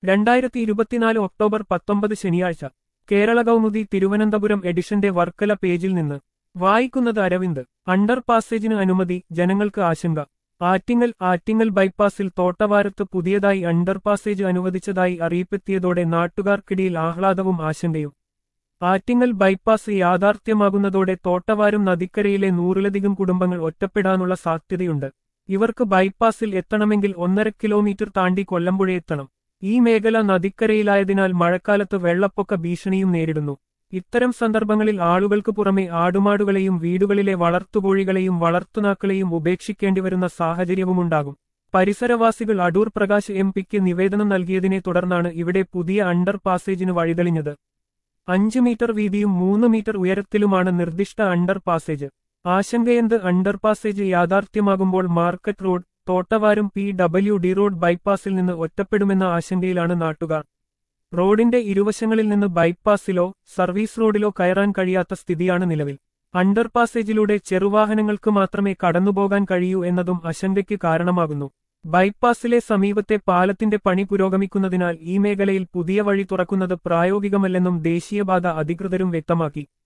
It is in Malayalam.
രണ്ടായിരത്തി ഇരുപത്തിനാല് ഒക്ടോബർ പത്തൊമ്പത് ശനിയാഴ്ച കേരള കൗമുദി തിരുവനന്തപുരം എഡിഷന്റെ വർക്കല പേജിൽ നിന്ന് വായിക്കുന്നത് അരവിന്ദ് അണ്ടർ പാസേജിന് അനുമതി ജനങ്ങൾക്ക് ആശങ്ക ആറ്റിങ്ങൽ ആറ്റിങ്ങൽ ബൈപ്പാസിൽ തോട്ടവാരത്ത് പുതിയതായി അണ്ടർ പാസേജ് അനുവദിച്ചതായി അറിയിപ്പെത്തിയതോടെ നാട്ടുകാർക്കിടയിൽ ആഹ്ലാദവും ആശങ്കയും ആറ്റിങ്ങൽ ബൈപ്പാസ് യാഥാർത്ഥ്യമാകുന്നതോടെ തോട്ടവാരം നദിക്കരയിലെ നൂറിലധികം കുടുംബങ്ങൾ ഒറ്റപ്പെടാനുള്ള സാധ്യതയുണ്ട് ഇവർക്ക് ബൈപ്പാസിൽ എത്തണമെങ്കിൽ ഒന്നര കിലോമീറ്റർ താണ്ടി കൊല്ലമ്പുഴയെത്തണം ഈ മേഖല നദിക്കരയിലായതിനാൽ മഴക്കാലത്ത് വെള്ളപ്പൊക്ക ഭീഷണിയും നേരിടുന്നു ഇത്തരം സന്ദർഭങ്ങളിൽ ആളുകൾക്ക് പുറമെ ആടുമാടുകളെയും വീടുകളിലെ വളർത്തുകോഴികളെയും വളർത്തുനാക്കളെയും ഉപേക്ഷിക്കേണ്ടിവരുന്ന സാഹചര്യവുമുണ്ടാകും പരിസരവാസികൾ അടൂർ പ്രകാശ് എം പിക്ക് നിവേദനം നൽകിയതിനെ തുടർന്നാണ് ഇവിടെ പുതിയ അണ്ടർ പാസേജിന് വഴിതെളിഞ്ഞത് അഞ്ച് മീറ്റർ വീതിയും മൂന്ന് മീറ്റർ ഉയരത്തിലുമാണ് നിർദ്ദിഷ്ട അണ്ടർ പാസേജ് ആശങ്കയെന്ത് അണ്ടർ പാസേജ് യാഥാർത്ഥ്യമാകുമ്പോൾ market road Thottavaram P W D road ബൈപ്പാസിൽ നിന്ന് ഒറ്റപ്പെടുമെന്ന ആശങ്കയിലാണ് നാട്ടുകാർ റോഡിന്റെ ഇരുവശങ്ങളിൽ നിന്ന് ബൈപ്പാസിലോ സർവീസ് റോഡിലോ കയറാൻ കഴിയാത്ത സ്ഥിതിയാണ് നിലവിൽ അണ്ടർ പാസേജിലൂടെ ചെറുവാഹനങ്ങൾക്ക് മാത്രമേ കടന്നുപോകാൻ കഴിയൂ എന്നതും ആശങ്കയ്ക്ക് കാരണമാകുന്നു ബൈപ്പാസിലെ സമീപത്തെ പാലത്തിന്റെ പണി പുരോഗമിക്കുന്നതിനാൽ ഈ മേഖലയിൽ പുതിയ വഴി തുറക്കുന്നത് പ്രായോഗികമല്ലെന്നും ദേശീയപാത അധികൃതരും വ്യക്തമാക്കി